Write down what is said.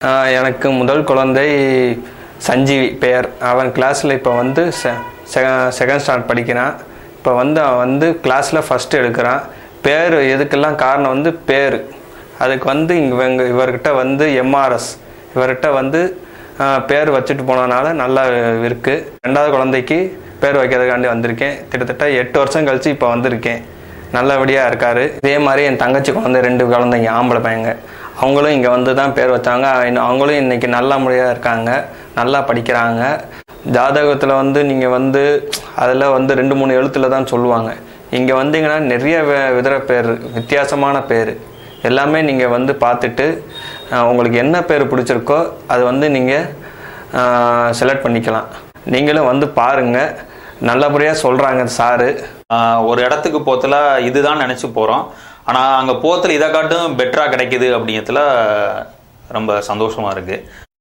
ஆஹ் எனக்கு முதல் குழந்தை சஞ்சீவி பெயர் அவன் கிளாஸில் இப்போ வந்து செகண்ட் ஸ்டாண்டர்ட் படிக்கிறான் இப்போ வந்து அவன் வந்து கிளாஸில் ஃபஸ்ட்டு எடுக்கிறான் பேர் எதுக்கெல்லாம் காரணம் வந்து பேர் அதுக்கு வந்து இவங்க இவர்கிட்ட வந்து எம்ஆர்எஸ் இவர்கிட்ட வந்து ஆஹ், பேர் வச்சுட்டு போனதுனால நல்லா இருக்குது ரெண்டாவது குழந்தைக்கு பேர் வைக்கிறதுக்காண்டி வந்திருக்கேன் கிட்டத்தட்ட எட்டு வருஷம் கழிச்சு இப்போ வந்திருக்கேன் நல்லபடியாக இருக்கார் இதே மாதிரி என் தங்கச்சி குழந்தை ரெண்டு குழந்தைங்க ஆம்பளை பையங்க அவங்களும் இங்கே வந்து தான் பேர் வச்சாங்க இன்னும் அவங்களும் இன்னைக்கு நல்ல முறையாக இருக்காங்க நல்லா படிக்கிறாங்க ஜாதகத்தில் வந்து நீங்கள் வந்து அதில் வந்து ரெண்டு மூணு எழுத்தில் தான் சொல்லுவாங்க இங்கே வந்தீங்கன்னா நிறைய வி- விதர பேர் வித்தியாசமான பேர் எல்லாமே நீங்கள் வந்து பார்த்துட்டு அஹ், உங்களுக்கு என்ன பேர் பிடிச்சிருக்கோ அது வந்து நீங்கள் செலக்ட் பண்ணிக்கலாம் நீங்களும் வந்து பாருங்கள் நல்லபடியாக சொல்கிறாங்க சாரு ஆஹ் ஒரு இடத்துக்கு போத்துல இதுதான் நினைச்சு போறோம் ஆனா அங்க போத்துல இதை காட்டும் பெட்டரா கிடைக்குது அப்படிங்கிறதுல ரொம்ப சந்தோஷமா இருக்கு